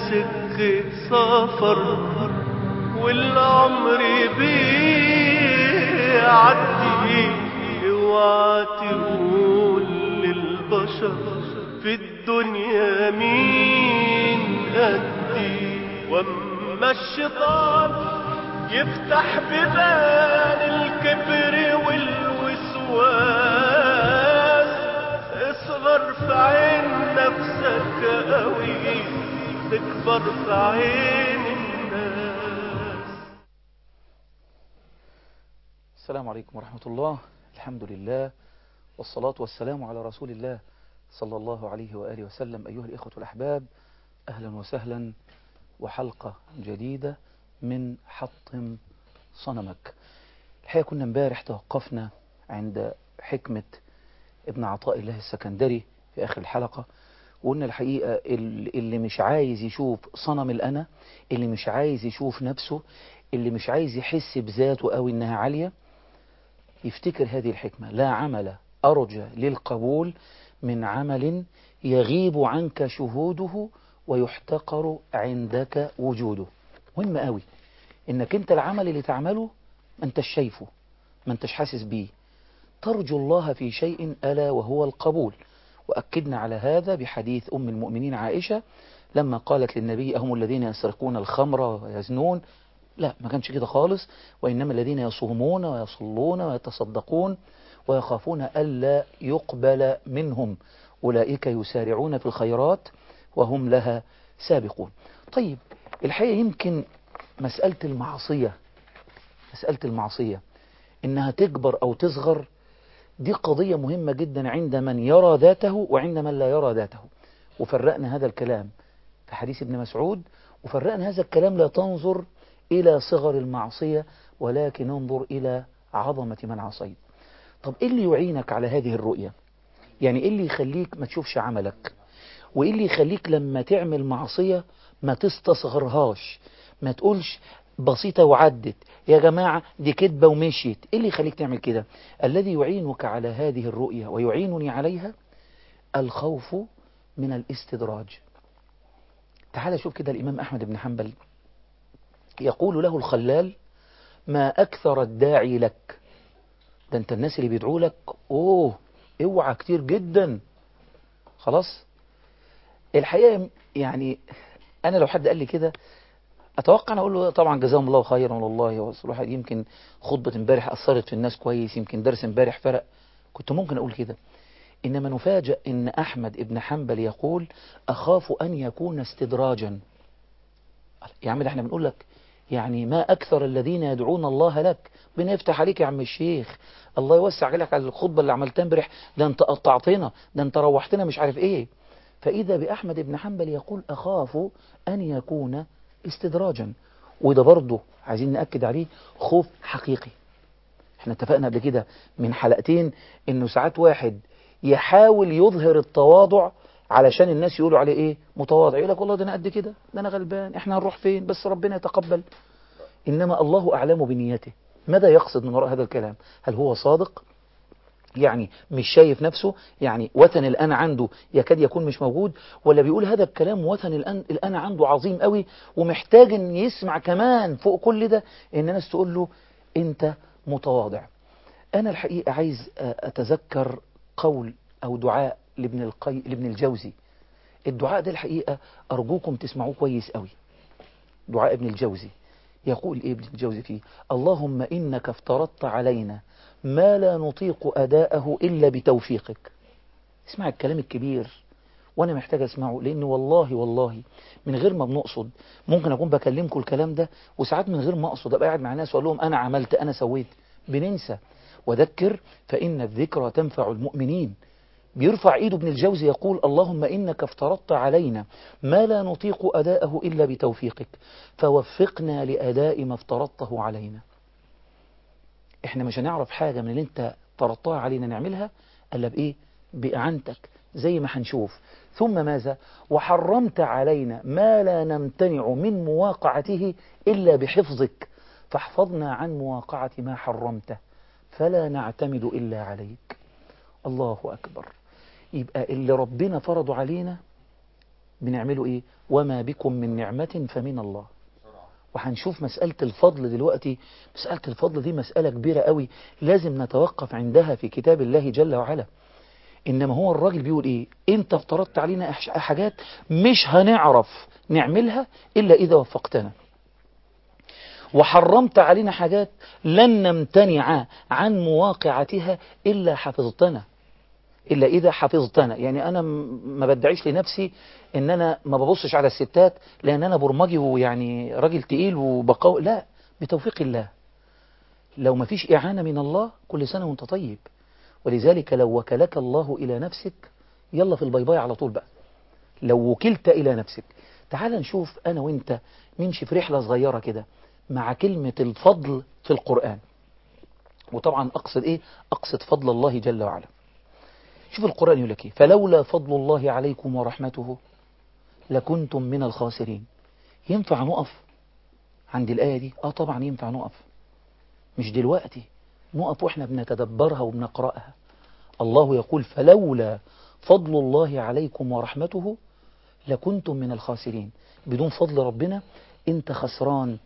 سكة سفر والعمر بيعدي اوعى تقول للبشر في الدنيا مين قدي واما الشيطان يفتح بيبان الكبر والوسواس اصغر في عين نفسك قوي تكبر في عين الناس السلام عليكم ورحمة الله الحمد لله والصلاة والسلام على رسول الله صلى الله عليه وآله وسلم أيها الإخوة الأحباب أهلا وسهلا وحلقة جديدة من حطم صنمك الحقيقة كنا امبارح توقفنا عند حكمة ابن عطاء الله السكندري في آخر الحلقة وقلنا الحقيقة اللي مش عايز يشوف صنم الأنا اللي مش عايز يشوف نفسه اللي مش عايز يحس بذاته أو إنها عالية يفتكر هذه الحكمة لا عمل أرجى للقبول من عمل يغيب عنك شهوده ويحتقر عندك وجوده مهم قوي انك انت العمل اللي تعمله ما انتش شايفه ما انتش حاسس بيه ترجو الله في شيء ألا وهو القبول وأكدنا على هذا بحديث أم المؤمنين عائشة لما قالت للنبي أهم الذين يسرقون الخمر ويزنون لا ما كانش كده خالص وإنما الذين يصومون ويصلون ويتصدقون ويخافون ألا يقبل منهم أولئك يسارعون في الخيرات وهم لها سابقون طيب الحقيقة يمكن مسألة المعصية مسألة المعصية إنها تكبر أو تصغر دي قضية مهمة جدا عند من يرى ذاته وعند من لا يرى ذاته وفرقنا هذا الكلام في حديث ابن مسعود وفرقنا هذا الكلام لا تنظر إلى صغر المعصية ولكن انظر إلى عظمة من عصيت طب إيه اللي يعينك على هذه الرؤية يعني إيه اللي يخليك ما تشوفش عملك وإيه اللي يخليك لما تعمل معصية ما تستصغرهاش ما تقولش بسيطة وعدت يا جماعة دي كدبة ومشيت إيه اللي يخليك تعمل كده الذي يعينك على هذه الرؤية ويعينني عليها الخوف من الاستدراج تعال شوف كده الإمام أحمد بن حنبل يقول له الخلال ما أكثر الداعي لك ده أنت الناس اللي بيدعوا لك أوه اوعى كتير جدا خلاص الحقيقة يعني أنا لو حد قال لي كده أتوقع أنا أقول له طبعا جزاهم الله خيرا والله الواحد يمكن خطبة امبارح أثرت في الناس كويس يمكن درس امبارح فرق كنت ممكن أقول كده إنما نفاجأ إن أحمد ابن حنبل يقول أخاف أن يكون استدراجا يا عم ده احنا بنقول لك يعني ما أكثر الذين يدعون الله لك بنفتح عليك يا عم الشيخ الله يوسع عليك على الخطبة اللي عملتها امبارح ده انت قطعتنا ده انت روحتنا مش عارف ايه فإذا بأحمد بن حنبل يقول أخاف أن يكون استدراجا وده برضه عايزين نأكد عليه خوف حقيقي احنا اتفقنا قبل كده من حلقتين انه ساعات واحد يحاول يظهر التواضع علشان الناس يقولوا عليه ايه متواضع يقول لك والله ده انا قد كده ده انا غلبان احنا هنروح فين بس ربنا يتقبل انما الله اعلم بنيته ماذا يقصد من وراء هذا الكلام هل هو صادق يعني مش شايف نفسه يعني وثن الآن عنده يكاد يكون مش موجود ولا بيقول هذا الكلام وثن الآن, الآن عنده عظيم قوي ومحتاج ان يسمع كمان فوق كل ده ان الناس تقول له انت متواضع انا الحقيقة عايز اتذكر قول او دعاء لابن, القي... لابن الجوزي الدعاء ده الحقيقة ارجوكم تسمعوه كويس قوي دعاء ابن الجوزي يقول ايه ابن الجوزي فيه اللهم انك افترضت علينا ما لا نطيق أداءه إلا بتوفيقك اسمع الكلام الكبير وأنا محتاج أسمعه لأن والله والله من غير ما بنقصد ممكن أكون بكلمكم الكلام ده وساعات من غير ما أقصد أبقى قاعد مع ناس وأقول لهم أنا عملت أنا سويت بننسى وذكر فإن الذكرى تنفع المؤمنين بيرفع ايده ابن الجوزي يقول اللهم إنك افترضت علينا ما لا نطيق أداءه إلا بتوفيقك فوفقنا لأداء ما افترضته علينا احنا مش هنعرف حاجة من اللي انت فرضتها علينا نعملها الا بايه بإعانتك زي ما هنشوف ثم ماذا وحرمت علينا ما لا نمتنع من مواقعته إلا بحفظك فاحفظنا عن مواقعة ما حرمته فلا نعتمد إلا عليك الله أكبر يبقى اللي ربنا فرض علينا بنعمله ايه وما بكم من نعمة فمن الله وهنشوف مسألة الفضل دلوقتي مسألة الفضل دي مسألة كبيرة قوي لازم نتوقف عندها في كتاب الله جل وعلا إنما هو الراجل بيقول إيه أنت افترضت علينا أح- حاجات مش هنعرف نعملها إلا إذا وفقتنا وحرمت علينا حاجات لن نمتنع عن مواقعتها إلا حفظتنا إلا إذا حفظتنا يعني أنا م- ما بدعيش لنفسي إن أنا ما ببصش على الستات لأن أنا برمجي ويعني راجل تقيل وبقاو لا بتوفيق الله لو ما فيش إعانة من الله كل سنة وانت طيب ولذلك لو وكلك الله إلى نفسك يلا في البيباي على طول بقى لو وكلت إلى نفسك تعال نشوف أنا وانت نمشي في رحلة صغيرة كده مع كلمة الفضل في القرآن وطبعا أقصد إيه أقصد فضل الله جل وعلا شوف القرآن يقول لك إيه فلولا فضل الله عليكم ورحمته لكنتم من الخاسرين ينفع نقف عند الآية دي آه طبعا ينفع نقف مش دلوقتي نقف وإحنا بنتدبرها وبنقرأها الله يقول فلولا فضل الله عليكم ورحمته لكنتم من الخاسرين بدون فضل ربنا انت خسران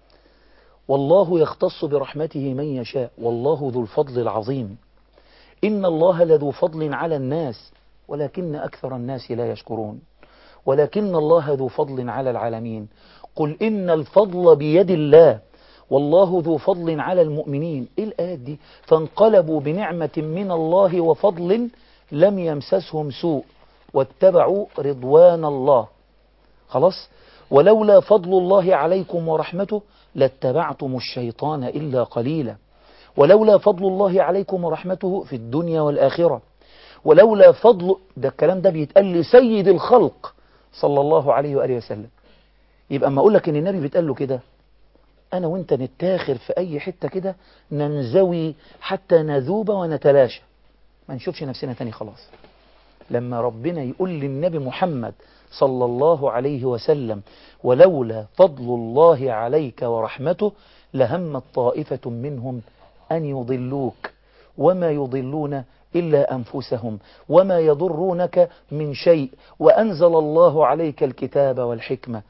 والله يختص برحمته من يشاء والله ذو الفضل العظيم إن الله لذو فضل على الناس ولكن أكثر الناس لا يشكرون ولكن الله ذو فضل على العالمين قل إن الفضل بيد الله والله ذو فضل على المؤمنين إيه الآيات دي فانقلبوا بنعمة من الله وفضل لم يمسسهم سوء واتبعوا رضوان الله خلاص ولولا فضل الله عليكم ورحمته لاتبعتم الشيطان إلا قليلا ولولا فضل الله عليكم ورحمته في الدنيا والآخرة ولولا فضل ده الكلام ده بيتقال لسيد الخلق صلى الله عليه وآله وسلم يبقى اما اقول لك ان النبي بيتقال له كده انا وانت نتاخر في اي حتة كده ننزوي حتى نذوب ونتلاشى ما نشوفش نفسنا تاني خلاص لما ربنا يقول للنبي محمد صلى الله عليه وسلم ولولا فضل الله عليك ورحمته لهمت طائفة منهم أن يضلوك وما يضلون إلا أنفسهم وما يضرونك من شيء وأنزل الله عليك الكتاب والحكمة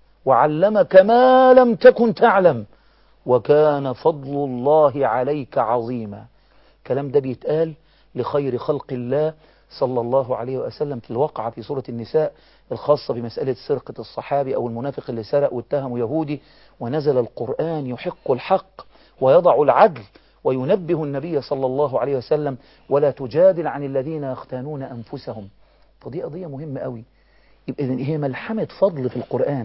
وعلمك ما لم تكن تعلم وكان فضل الله عليك عظيما كلام ده بيتقال لخير خلق الله صلى الله عليه وسلم في الواقعة في سورة النساء الخاصة بمسألة سرقة الصحابي أو المنافق اللي سرق واتهم يهودي ونزل القرآن يحق الحق ويضع العدل وينبه النبي صلى الله عليه وسلم ولا تجادل عن الذين يختانون أنفسهم فدي قضية مهمة قوي يبقى إذن هي ملحمة فضل في القرآن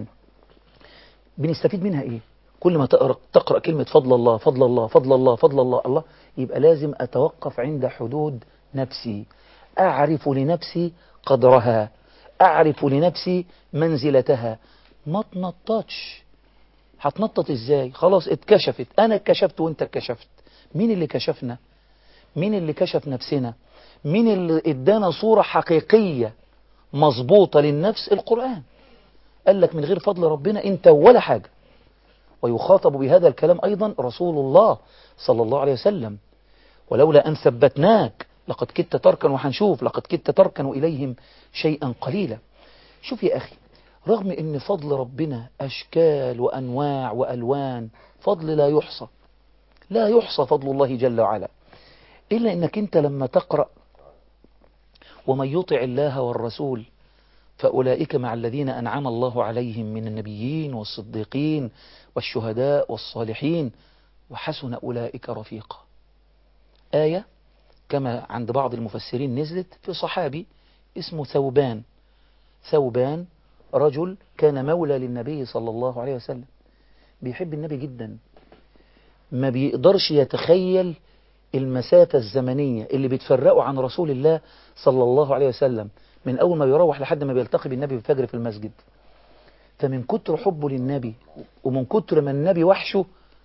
بنستفيد منها إيه كل ما تقرأ, تقرأ كلمة فضل الله فضل الله فضل الله فضل الله الله يبقى لازم أتوقف عند حدود نفسي أعرف لنفسي قدرها أعرف لنفسي منزلتها ما تنططش هتنطط ازاي خلاص اتكشفت انا اتكشفت وانت اتكشفت مين اللي كشفنا مين اللي كشف نفسنا مين اللي ادانا صورة حقيقية مظبوطة للنفس القرآن قال لك من غير فضل ربنا انت ولا حاجة ويخاطب بهذا الكلام ايضا رسول الله صلى الله عليه وسلم ولولا ان ثبتناك لقد كدت تركن وهنشوف لقد كدت تركن اليهم شيئا قليلا شوف يا اخي رغم ان فضل ربنا اشكال وانواع والوان فضل لا يحصى لا يحصى فضل الله جل وعلا الا انك انت لما تقرأ ومن يطع الله والرسول فأولئك مع الذين أنعم الله عليهم من النبيين والصديقين والشهداء والصالحين وحسن أولئك رفيقا آية كما عند بعض المفسرين نزلت في صحابي اسمه ثوبان ثوبان رجل كان مولى للنبي صلى الله عليه وسلم بيحب النبي جدا ما بيقدرش يتخيل المسافة الزمنية اللي بتفرقه عن رسول الله صلى الله عليه وسلم من أول ما بيروح لحد ما بيلتقي بالنبي الفجر في المسجد فمن كتر حبه للنبي ومن كتر ما النبي وحشه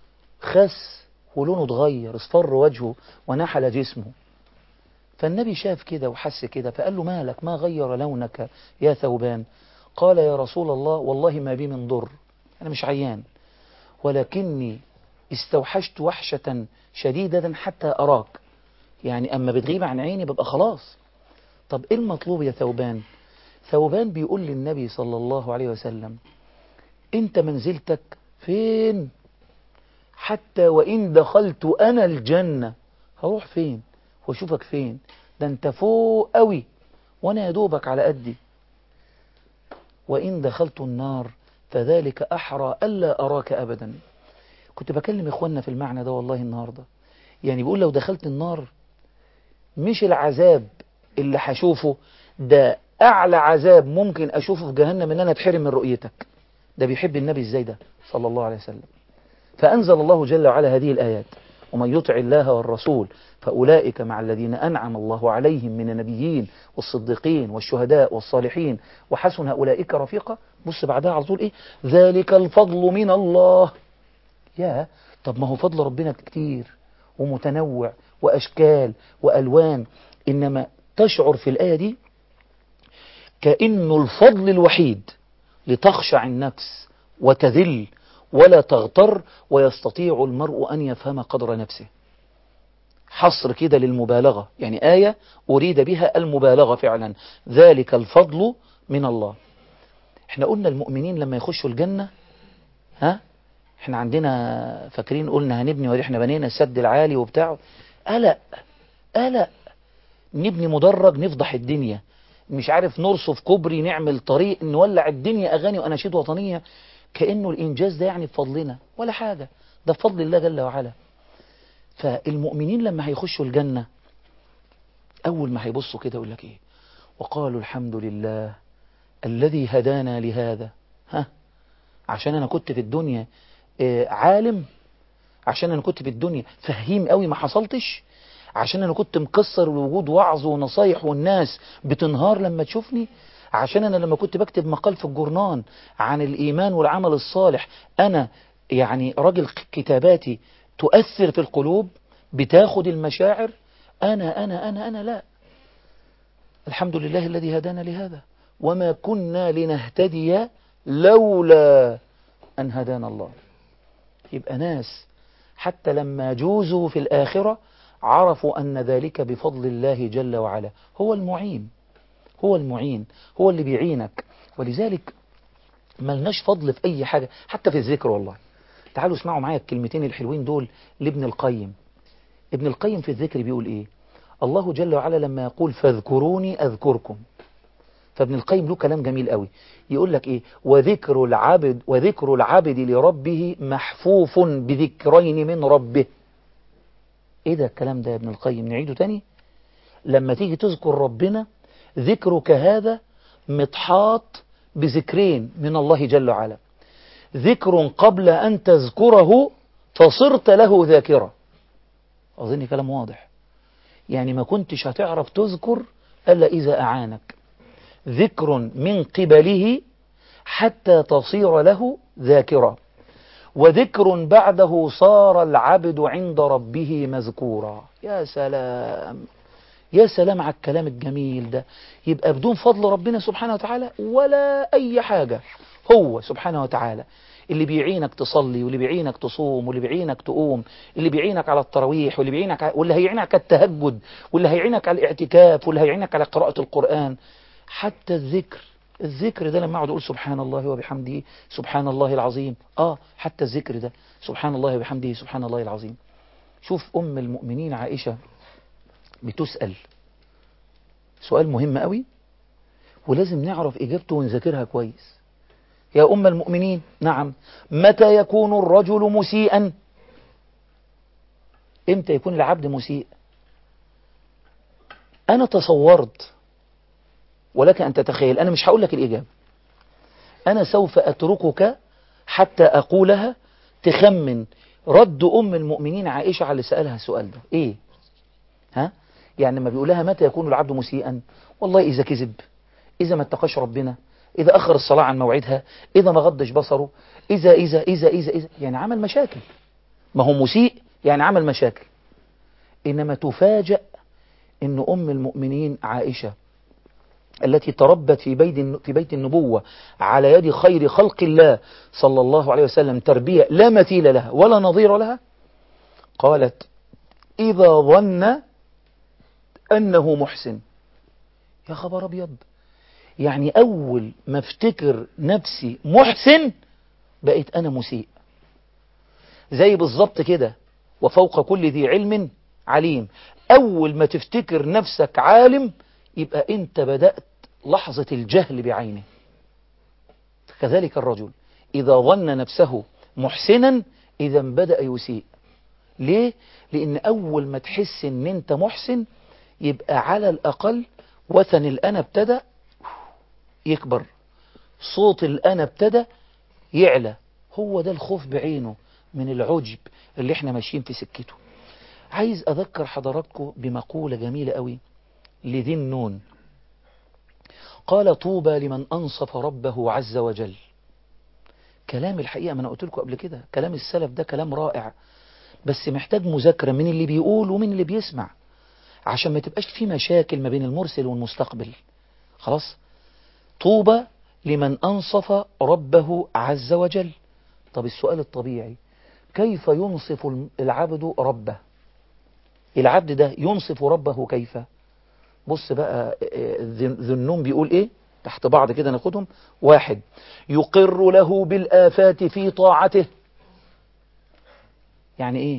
خس ولونه اتغير اصفر وجهه ونحل جسمه فالنبي شاف كده وحس كده فقال له مالك ما غير لونك يا ثوبان قال يا رسول الله والله ما بي من ضر أنا مش عيان ولكني استوحشت وحشة شديدة حتى أراك يعني أما بتغيب عن عيني ببقى خلاص طب إيه المطلوب يا ثوبان ثوبان بيقول للنبي صلى الله عليه وسلم انت منزلتك فين حتى وإن دخلت أنا الجنة هروح فين واشوفك فين ده انت فوق قوي وانا يا دوبك على قدي وإن دخلت النار فذلك أحرى ألا أراك أبدا كنت بكلم إخواننا في المعنى ده والله النهاردة يعني بيقول لو دخلت النار مش العذاب اللي هشوفه ده أعلى عذاب ممكن أشوفه في جهنم إن أنا أتحرم من رؤيتك ده بيحب النبي إزاي ده صلى الله عليه وسلم فأنزل الله جل وعلا هذه الآيات ومن يطع الله والرسول فأولئك مع الذين أنعم الله عليهم من النبيين والصديقين والشهداء والصالحين وحسن أولئك رفيقا بص بعدها على طول إيه ذلك الفضل من الله يا طب ما هو فضل ربنا كتير ومتنوع وأشكال وألوان إنما تشعر في الآية دي كأنه الفضل الوحيد لتخشع النفس وتذل ولا تغتر ويستطيع المرء أن يفهم قدر نفسه حصر كده للمبالغة يعني آية أريد بها المبالغة فعلا ذلك الفضل من الله احنا قلنا المؤمنين لما يخشوا الجنة ها احنا عندنا فاكرين قلنا هنبني ودي احنا بنينا السد العالي وبتاع قلق قلق نبني مدرج نفضح الدنيا مش عارف نرصف كوبري نعمل طريق نولع الدنيا أغاني وأناشيد وطنية كأنه الإنجاز ده يعني بفضلنا ولا حاجة ده بفضل الله جل وعلا فالمؤمنين لما هيخشوا الجنة أول ما هيبصوا كده يقول لك إيه وقالوا الحمد لله الذي هدانا لهذا ها عشان أنا كنت في الدنيا آه عالم عشان أنا كنت في الدنيا فهيم قوي ما حصلتش عشان أنا كنت مكسر وجود وعظ ونصايح والناس بتنهار لما تشوفني عشان أنا لما كنت بكتب مقال في الجورنان عن الإيمان والعمل الصالح أنا يعني راجل كتاباتي تؤثر في القلوب بتاخد المشاعر أنا أنا أنا أنا لا الحمد لله الذي هدانا لهذا وما كنا لنهتدي لولا أن هدانا الله يبقى ناس حتى لما جوزوا في الآخرة عرفوا أن ذلك بفضل الله جل وعلا هو المعين هو المعين هو اللي بيعينك ولذلك ملناش فضل في أي حاجة حتى في الذكر والله تعالوا اسمعوا معايا الكلمتين الحلوين دول لابن القيم ابن القيم في الذكر بيقول ايه الله جل وعلا لما يقول فاذكروني أذكركم فابن القيم له كلام جميل قوي يقول لك ايه وذكر العبد وذكر العبد لربه محفوف بذكرين من ربه ايه ده الكلام ده يا ابن القيم نعيده تاني لما تيجي تذكر ربنا ذكرك هذا متحاط بذكرين من الله جل وعلا ذكر قبل أن تذكره فصرت له ذاكرة أظن كلام واضح يعني ما كنتش هتعرف تذكر ألا إذا أعانك ذكر من قبله حتى تصير له ذاكرة وذكر بعده صار العبد عند ربه مذكورا يا سلام يا سلام على الكلام الجميل ده يبقى بدون فضل ربنا سبحانه وتعالى ولا أي حاجة هو سبحانه وتعالى اللي بيعينك تصلي واللي بيعينك تصوم واللي بيعينك تقوم اللي بيعينك على التراويح واللي بيعينك على واللي هيعينك على التهجد واللي هيعينك على الاعتكاف واللي هيعينك على قراءة القرآن حتى الذكر الذكر ده لما اقعد اقول سبحان الله وبحمده سبحان الله العظيم اه حتى الذكر ده سبحان الله وبحمده سبحان الله العظيم شوف ام المؤمنين عائشة بتسأل سؤال مهم قوي ولازم نعرف اجابته ونذاكرها كويس يا أم المؤمنين نعم متى يكون الرجل مسيئا امتى يكون العبد مسيء أنا تصورت ولك أن تتخيل أنا مش هقول لك الإجابة أنا سوف أتركك حتى أقولها تخمن رد أم المؤمنين عائشة على اللي سألها السؤال ده إيه ها يعني لما بيقول لها متى يكون العبد مسيئا والله إذا كذب إذا ما اتقاش ربنا إذا أخر الصلاة عن موعدها إذا ما غضش بصره إذا إذا إذا إذا إذا يعني عمل مشاكل ما هو مسيء يعني عمل مشاكل إنما تفاجأ إن أم المؤمنين عائشة التي تربت في بيت في بيت النبوة على يد خير خلق الله صلى الله عليه وسلم تربية لا مثيل لها ولا نظير لها قالت إذا ظن أنه محسن يا خبر أبيض يعني أول ما افتكر نفسي محسن بقيت أنا مسيء زي بالظبط كده وفوق كل ذي علم عليم أول ما تفتكر نفسك عالم يبقى أنت بدأت لحظة الجهل بعينه كذلك الرجل إذا ظن نفسه محسنا إذا بدأ يسيء ليه؟ لأن أول ما تحس أن أنت محسن يبقى على الأقل وثن الأنا ابتدى يكبر صوت الأنا ابتدى يعلى هو ده الخوف بعينه من العجب اللي احنا ماشيين في سكته عايز أذكر حضراتكم بمقولة جميلة قوي لذي النون قال طوبى لمن أنصف ربه عز وجل كلام الحقيقة ما أنا قلت لكم قبل كده كلام السلف ده كلام رائع بس محتاج مذاكرة من اللي بيقول ومن اللي بيسمع عشان ما تبقاش في مشاكل ما بين المرسل والمستقبل خلاص طوبى لمن أنصف ربه عز وجل طب السؤال الطبيعي كيف ينصف العبد ربه العبد ده ينصف ربه كيف بص بقى ذنون بيقول ايه تحت بعض كده ناخدهم واحد يقر له بالآفات في طاعته يعني ايه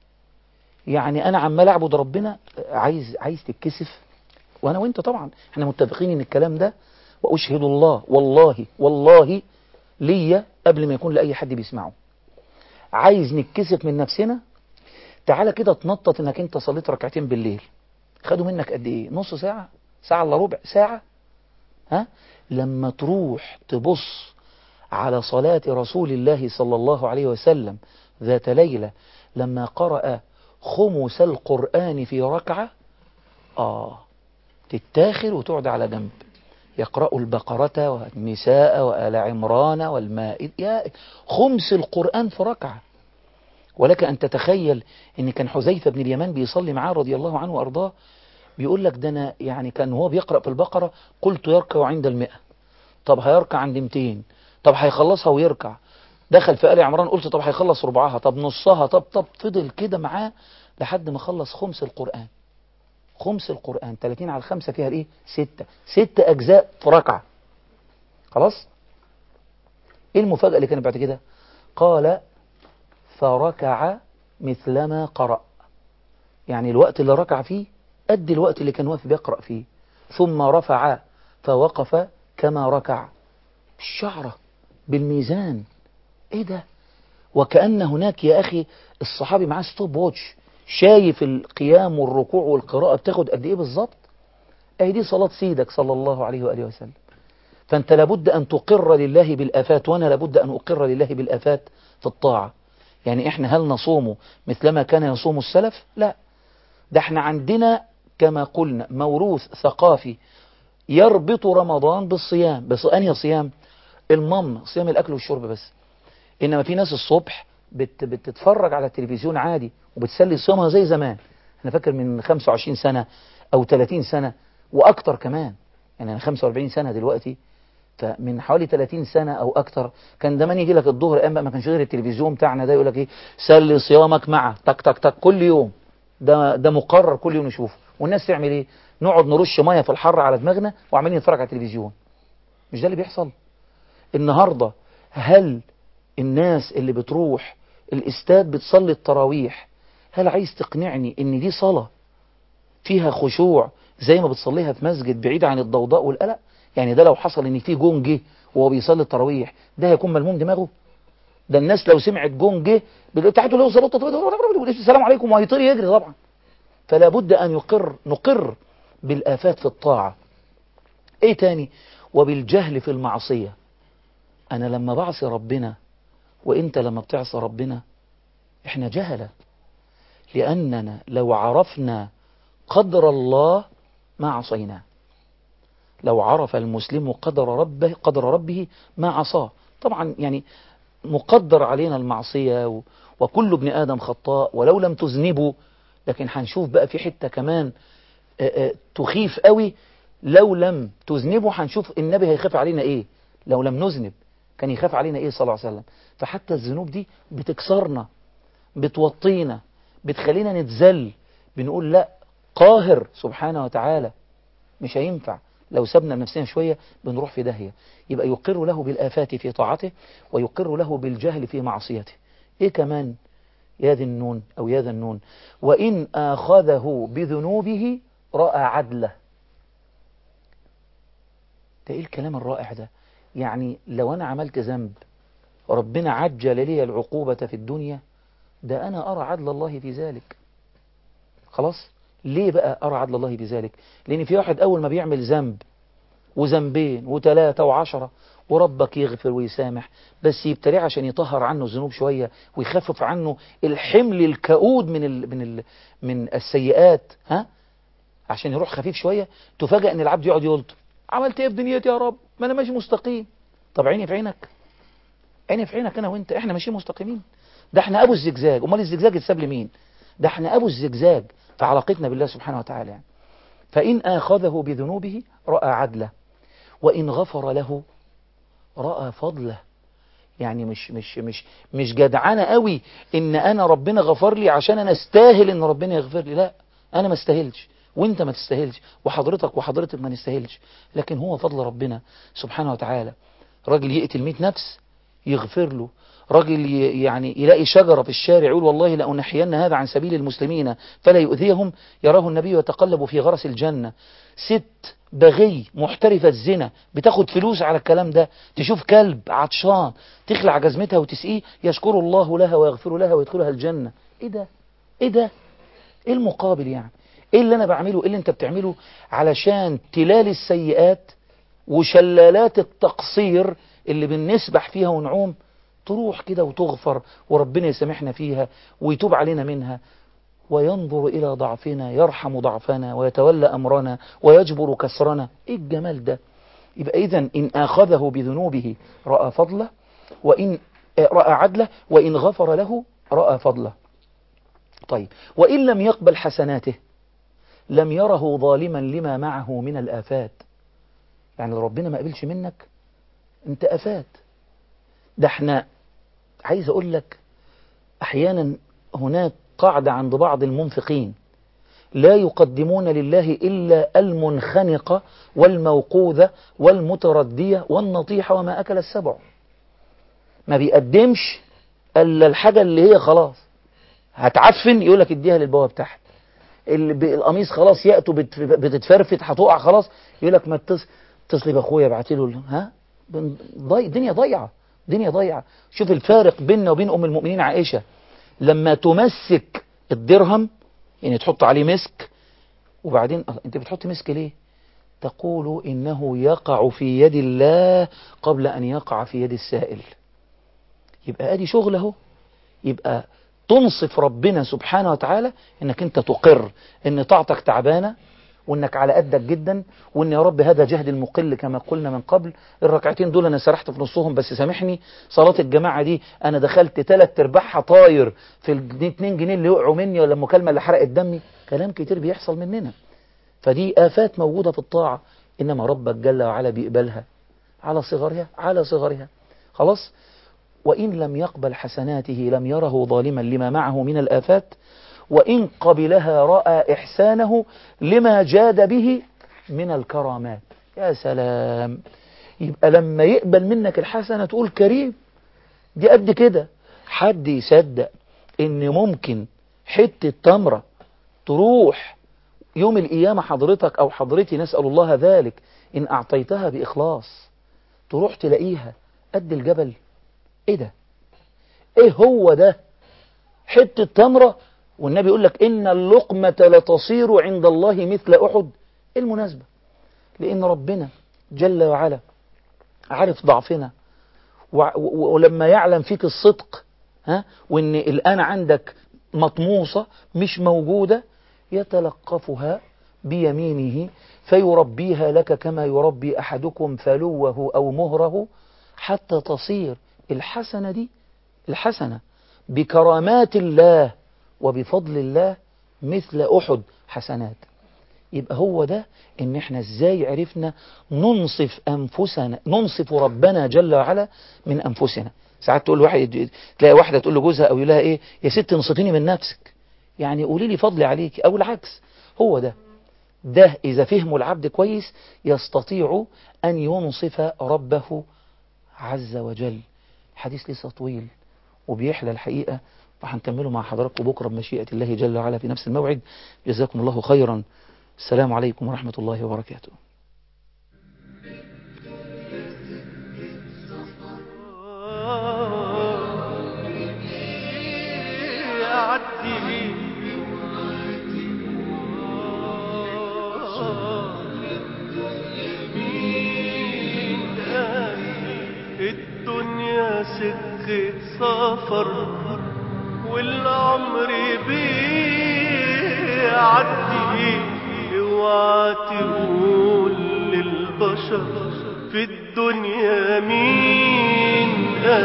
يعني انا عمال اعبد ربنا عايز عايز تتكسف وانا وانت طبعا احنا متفقين ان الكلام ده واشهد الله والله والله ليا قبل ما يكون لاي حد بيسمعه عايز نتكسف من نفسنا تعالى كده تنطط انك انت صليت ركعتين بالليل خدوا منك قد ايه نص ساعة ساعة الا ربع ساعة ها لما تروح تبص على صلاة رسول الله صلى الله عليه وسلم ذات ليلة لما قرأ خمس القرآن في ركعة آه تتاخر وتقعد على جنب يقرأ البقرة والنساء وآل عمران والمائد يا خمس القرآن في ركعة ولك أن تتخيل أن كان حذيفة بن اليمان بيصلي معاه رضي الله عنه وأرضاه بيقول لك ده أنا يعني كان هو بيقرأ في البقرة قلت يركع عند المئة طب هيركع عند 200 طب هيخلصها ويركع دخل في آل عمران قلت طب هيخلص ربعها طب نصها طب طب فضل كده معاه لحد ما خلص خمس القرآن خمس القرآن 30 على الخمسة فيها الايه ستة ست أجزاء في ركعة خلاص ايه المفاجأة اللي كانت بعد كده قال فركع مثلما قرأ يعني الوقت اللي ركع فيه قد الوقت اللي كان واقف بيقرأ فيه ثم رفع فوقف كما ركع بالشعرة بالميزان ايه ده وكأن هناك يا أخي الصحابي معاه ستوب ووتش شايف القيام والركوع والقراءة بتاخد قد ايه بالظبط اهي دي صلاة سيدك صلى الله عليه وآله وسلم فانت لابد أن تقر لله بالآفات وأنا لابد أن أقر لله بالآفات في الطاعة يعني احنا هل نصوم مثلما كان يصوم السلف لا ده احنا عندنا كما قلنا موروث ثقافي يربط رمضان بالصيام بس أنهي صيام المم صيام الأكل والشرب بس إنما في ناس الصبح بت بتتفرج على التلفزيون عادي وبتسلي صيامها زي زمان أنا فاكر من 25 سنة أو 30 سنة وأكتر كمان يعني أنا 45 سنة دلوقتي فمن حوالي 30 سنة أو أكتر كان زمان يجي لك الظهر أيام ما كانش غير التلفزيون بتاعنا ده يقول لك إيه سلي صيامك معه تك تك تك كل يوم ده ده مقرر كل يوم نشوفه والناس تعمل إيه نقعد نرش مية في الحر على دماغنا وعمالين نتفرج على التلفزيون مش ده اللي بيحصل النهاردة هل الناس اللي بتروح الاستاد بتصلي التراويح هل عايز تقنعني ان دي صلاة فيها خشوع زي ما بتصليها في مسجد بعيد عن الضوضاء والقلق يعني ده لو حصل ان في جون جه وهو بيصلي التراويح ده هيكون ملموم دماغه ده الناس لو سمعت جون جه بتاعته له صلاه السلام عليكم وهيطير يجري طبعا فلا بد ان يقر نقر بالافات في الطاعه ايه تاني وبالجهل في المعصيه انا لما بعصي ربنا وانت لما بتعصى ربنا احنا جهله لاننا لو عرفنا قدر الله ما عصيناه لو عرف المسلم قدر ربه قدر ربه ما عصاه طبعا يعني مقدر علينا المعصية وكل ابن آدم خطاء ولو لم تذنبوا لكن هنشوف بقى في حتة كمان تخيف قوي لو لم تذنبوا هنشوف النبي هيخاف علينا ايه لو لم نذنب كان يخاف علينا ايه صلى الله عليه وسلم فحتى الذنوب دي بتكسرنا بتوطينا بتخلينا نتذل بنقول لا قاهر سبحانه وتعالى مش هينفع لو سبنا نفسنا شوية بنروح في داهية يبقى يقر له بالآفات في طاعته ويقر له بالجهل في معصيته إيه كمان يا ذي النون أو يا ذا النون وإن آخذه بذنوبه رأى عدله ده إيه الكلام الرائع ده يعني لو أنا عملت ذنب ربنا عجل لي العقوبة في الدنيا ده أنا أرى عدل الله في ذلك خلاص ليه بقى أرى عدل الله في ذلك لأن في واحد أول ما بيعمل ذنب وذنبين وثلاثة وعشرة وربك يغفر ويسامح بس يبتليه عشان يطهر عنه الذنوب شوية ويخفف عنه الحمل الكؤود من ال من ال من السيئات ها عشان يروح خفيف شوية تفاجأ ان العبد يقعد يقول عملت ايه في دنيتي يا رب ما انا ماشي مستقيم طب عيني في عينك عيني في عينك انا وانت احنا ماشيين مستقيمين ده احنا ابو الزجزاج امال الزجزاج اتساب لمين ده احنا ابو الزجزاج في علاقتنا بالله سبحانه وتعالى يعني. فإن آخذه بذنوبه رأى عدله وإن غفر له رأى فضله يعني مش مش مش مش جدعانه قوي ان انا ربنا غفر لي عشان انا استاهل ان ربنا يغفر لي لا انا ما استاهلش وانت ما تستاهلش وحضرتك وحضرتك ما نستاهلش لكن هو فضل ربنا سبحانه وتعالى راجل يقتل 100 نفس يغفر له راجل يعني يلاقي شجرة في الشارع يقول والله لأنحين هذا عن سبيل المسلمين فلا يؤذيهم يراه النبي يتقلب في غرس الجنة ست بغي محترفة الزنا بتاخد فلوس على الكلام ده تشوف كلب عطشان تخلع جزمتها وتسقيه يشكر الله لها ويغفر لها ويدخلها الجنة ايه ده ايه ده ايه المقابل يعني ايه اللي انا بعمله ايه اللي انت بتعمله علشان تلال السيئات وشلالات التقصير اللي بنسبح فيها ونعوم تروح كده وتغفر وربنا يسامحنا فيها ويتوب علينا منها وينظر إلى ضعفنا يرحم ضعفنا ويتولى أمرنا ويجبر كسرنا إيه الجمال ده يبقى إذا إن آخذه بذنوبه رأى فضله وإن رأى عدله وإن غفر له رأى فضله طيب وإن لم يقبل حسناته لم يره ظالما لما معه من الآفات يعني لو ربنا ما قبلش منك انت آفات ده احنا عايز اقول لك احيانا هناك قاعدة عند بعض المنفقين لا يقدمون لله إلا المنخنقة والموقوذة والمتردية والنطيحة وما أكل السبع ما بيقدمش إلا الحاجة اللي هي خلاص هتعفن يقول لك اديها للبواب تحت القميص خلاص يأتوا بتتفرفت هتقع خلاص يقول لك ما اتصلي باخويا ابعتي له ها ضي... الدنيا ضيعه الدنيا ضيعه شوف الفارق بيننا وبين ام المؤمنين عائشه لما تمسك الدرهم يعني تحط عليه مسك وبعدين انت بتحط مسك ليه تقول انه يقع في يد الله قبل ان يقع في يد السائل يبقى ادي شغل اهو يبقى تنصف ربنا سبحانه وتعالى انك انت تقر ان طاعتك تعبانه وانك على قدك جدا وان يا رب هذا جهد المقل كما قلنا من قبل الركعتين دول انا سرحت في نصهم بس سامحني صلاة الجماعة دي انا دخلت ثلاث ارباعها طاير في ال 2 جنيه اللي وقعوا مني ولا المكالمة اللي حرقت دمي كلام كتير بيحصل مننا فدي آفات موجودة في الطاعة انما ربك جل وعلا بيقبلها على صغرها على صغرها خلاص وإن لم يقبل حسناته لم يره ظالما لما معه من الآفات وإن قبلها رأى إحسانه لما جاد به من الكرامات يا سلام يبقى لما يقبل منك الحسنة تقول كريم دي قد كده حد يصدق ان ممكن حتة تمرة تروح يوم القيامة حضرتك او حضرتي نسأل الله ذلك ان اعطيتها بإخلاص تروح تلاقيها قد الجبل ايه ده ايه هو ده حتة تمرة والنبي يقول لك إن اللقمة لتصير عند الله مثل أحد إيه المناسبة لأن ربنا جل وعلا عارف ضعفنا ولما يعلم فيك الصدق ها وإن الآن عندك مطموسة مش موجودة يتلقفها بيمينه فيربيها لك كما يربي أحدكم فلوه أو مهره حتى تصير الحسنة دي الحسنة بكرامات الله وبفضل الله مثل أحد حسنات يبقى هو ده ان احنا ازاي عرفنا ننصف انفسنا ننصف ربنا جل وعلا من انفسنا ساعات تقول واحد تلاقي واحده تقول لجوزها او لها ايه يا ست انصفيني من نفسك يعني قولي لي فضلي عليك او العكس هو ده ده إذا فهموا العبد كويس يستطيع أن ينصف ربه عز وجل حديث لسه طويل وبيحلى الحقيقة وهنكمله مع حضراتكم بكرة بمشيئة الله جل وعلا في نفس الموعد جزاكم الله خيرا السلام عليكم ورحمة الله وبركاته يعدي مين قال الدنيا سكة سفر والعمر بيعدي اوعى تقول للبشر في الدنيا مين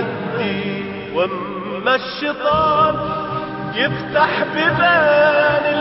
قدي واما الشيطان يفتح بيبان